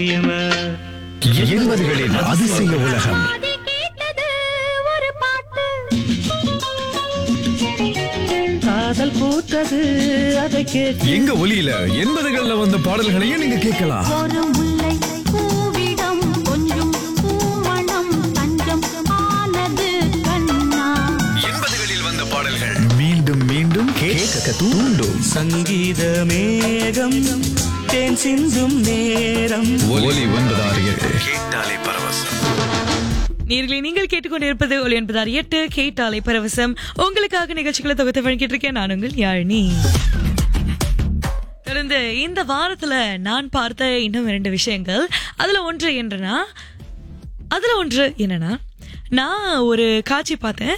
எண்பதுகளின் அதிசய உலகம் அது கேட்டது ஒரு பாட்டு காதல் பூத்தது அதை கேட்டு எங்க ஒலியில எண்பதுகள்ல வந்த பாடல்களையும் நீங்க கேட்கலாம் ஒரு முல்லை பூவிடம் கொஞ்சம் பூமணம் தஞ்சம் ஆனது கண்ணா எண்பதுகளில் வந்த பாடல்கள் மீண்டும் மீண்டும் கேட்க தூண்டும் சங்கீத மேகம் தேன் சிந்தும் நேரம் ஒலி ஒன்பது ஆறு எட்டு கேட்டாலே பரவசம் நேர்களை நீங்கள் கேட்டுக்கொண்டிருப்பது ஒளி என்பதார் எட்டு கேட்டாலை பரவசம் உங்களுக்காக நிகழ்ச்சிகளை தொகுத்து வழங்கிட்டு இருக்கேன் நான் உங்கள் யாழினி தொடர்ந்து இந்த வாரத்துல நான் பார்த்த இன்னும் இரண்டு விஷயங்கள் அதுல ஒன்று என்னன்னா அதுல ஒன்று என்னன்னா நான் ஒரு காட்சி பார்த்தேன்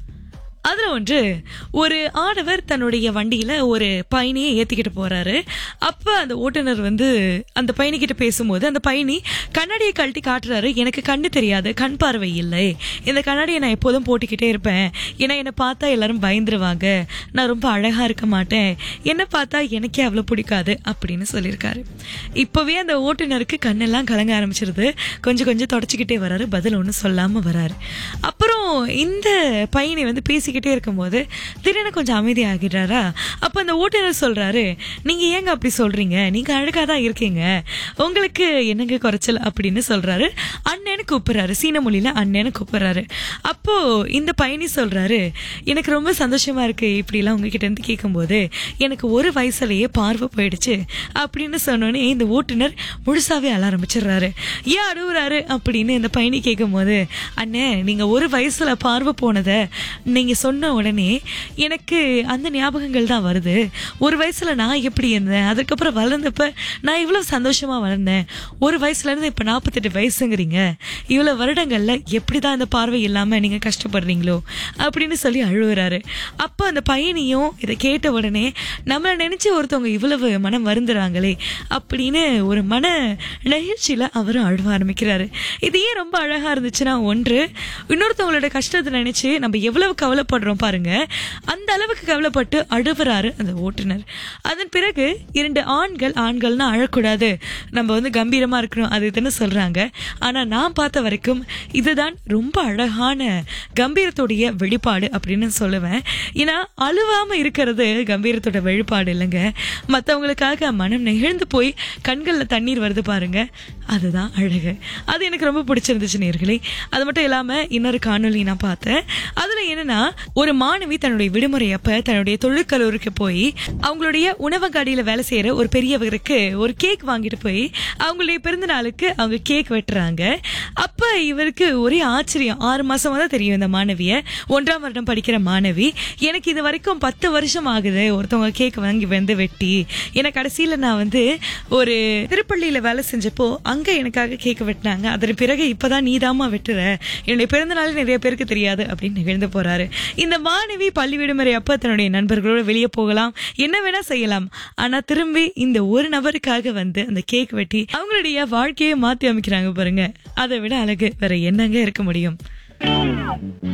அதுல ஒன்று ஒரு ஆடவர் தன்னுடைய வண்டியில ஒரு பயணியை ஏத்திக்கிட்டு போறாரு அப்ப அந்த ஓட்டுநர் வந்து அந்த பயணிக்கிட்ட பேசும்போது அந்த பயணி கண்ணாடியை கழட்டி காட்டுறாரு எனக்கு கண்ணு தெரியாது கண் பார்வை இல்லை இந்த கண்ணாடியை நான் எப்போதும் போட்டுக்கிட்டே இருப்பேன் ஏன்னா என்னை பார்த்தா எல்லாரும் பயந்துருவாங்க நான் ரொம்ப அழகா இருக்க மாட்டேன் என்ன பார்த்தா எனக்கே அவ்வளவு பிடிக்காது அப்படின்னு சொல்லியிருக்காரு இப்பவே அந்த ஓட்டுநருக்கு கண்ணெல்லாம் கலங்க ஆரம்பிச்சிருது கொஞ்சம் கொஞ்சம் தொடச்சிக்கிட்டே வராரு பதில் ஒன்றும் சொல்லாம வராரு அப்புறம் இந்த பயணி வந்து பேசிக்கிட்டே இருக்கும்போது திடீர்னு கொஞ்சம் அமைதியாகிடுறாரா அப்ப அந்த ஓட்டுநர் சொல்றாரு நீங்க ஏங்க அப்படி சொல்றீங்க நீங்க அழகா தான் இருக்கீங்க உங்களுக்கு என்னங்க குறைச்சல் அப்படின்னு சொல்றாரு அண்ணன்னு கூப்பிடுறாரு சீன மொழியில அண்ணன்னு கூப்பிடுறாரு அப்போ இந்த பயணி சொல்றாரு எனக்கு ரொம்ப சந்தோஷமா இருக்கு இப்படி எல்லாம் உங்ககிட்ட இருந்து கேட்கும்போது எனக்கு ஒரு வயசுலயே பார்வை போயிடுச்சு அப்படின்னு சொன்னோன்னே இந்த ஓட்டுநர் முழுசாவே அழ ஆரம்பிச்சிடுறாரு ஏன் அழுவுறாரு அப்படின்னு இந்த பயணி கேட்கும்போது அண்ணே நீங்க ஒரு வயசுல பார்வை போனதை நீங்க சொன்ன உடனே எனக்கு அந்த ஞாபகங்கள் தான் வருது ஒரு வயசுல நான் எப்படி இருந்தேன் அதுக்கப்புறம் வளர்ந்தப்ப நான் இவ்வளவு சந்தோஷமா வளர்ந்தேன் ஒரு வயசுல இருந்து இப்ப நாற்பத்தெட்டு வயசுங்கிறீங்க இவ்வளவு வருடங்கள்ல எப்படிதான் இந்த பார்வை இல்லாம நீங்க கஷ்டப்படுறீங்களோ அப்படின்னு சொல்லி அழுவுறாரு அப்ப அந்த பையனையும் இதை கேட்ட உடனே நம்மள நினைச்சு ஒருத்தவங்க இவ்வளவு மனம் வருந்துறாங்களே அப்படின்னு ஒரு மன நெகிழ்ச்சியில அவரும் அழுவ ஆரம்பிக்கிறாரு இது ஏன் ரொம்ப அழகா இருந்துச்சுன்னா ஒன்று இன்னொருத்தவங்களோட கஷ்டத்தை நினைச்சு நம்ம எவ்வளவு கவலைப்படுறோம் பாருங்க அந்த அளவுக்கு கவலைப்பட்டு அழுவுறாரு அந்த ஓட்டுநர் அதன் பிறகு இரண்டு ஆண்கள் ஆண்கள்னா அழக்கூடாது நம்ம வந்து கம்பீரமா இருக்கணும் அது இதுன்னு சொல்றாங்க ஆனா நான் பார்த்த வரைக்கும் இதுதான் ரொம்ப அழகான கம்பீரத்துடைய வெளிப்பாடு அப்படின்னு சொல்லுவேன் ஏன்னா அழுவாம இருக்கிறது கம்பீரத்தோட வெளிப்பாடு இல்லைங்க மற்றவங்களுக்காக மனம் நெகிழ்ந்து போய் கண்கள்ல தண்ணீர் வருது பாருங்க அதுதான் அழகு அது எனக்கு ரொம்ப பிடிச்சிருந்துச்சு நேர்களே அது மட்டும் இல்லாம இன்னொரு காணொளி நான் பார்த்தேன் அதுல என்னன்னா ஒரு மாணவி தன்னுடைய விடுமுறை அப்ப தன்னுடைய தொழிற்கல்லூரிக்கு போய் அவங்களுடைய உணவகடியில வேலை செய்யற ஒரு பெரியவருக்கு ஒரு கேக் வாங்கிட்டு போய் அவங்களுடைய பிறந்த நாளுக்கு அவங்க கேக் வெட்டுறாங்க அப்ப இவருக்கு ஒரே ஆச்சரியம் ஆறு மாசமா தான் தெரியும் இந்த மாணவிய ஒன்றாம் வருடம் படிக்கிற மாணவி எனக்கு இது வரைக்கும் பத்து வருஷம் ஆகுது ஒருத்தவங்க கேக் வாங்கி வந்து வெட்டி ஏன்னா கடைசியில நான் வந்து ஒரு திருப்பள்ளியில வேலை செஞ்சப்போ அங்க எனக்காக கேக் வெட்டினாங்க அதன் பிறகு இப்பதான் நீதாமா வெட்டுற என்னுடைய பிறந்த நாள் நிறைய பேருக்கு தெரியாது அப்படின்னு நிகழ்ந்து போறாரு இந்த மாணவி பள்ளி விடுமுறை அப்ப தன்னுடைய நண்பர்களோட வெளியே போகலாம் என்ன வேணா செய்யலாம் ஆனா திரும்பி இந்த ஒரு நபருக்காக வந்து அந்த கேக் வெட்டி அவங்களுடைய வாழ்க்கையை மாத்தி அமைக்கிறாங்க பாருங்க அதை விட அழகு வேற என்னங்க இருக்க முடியும்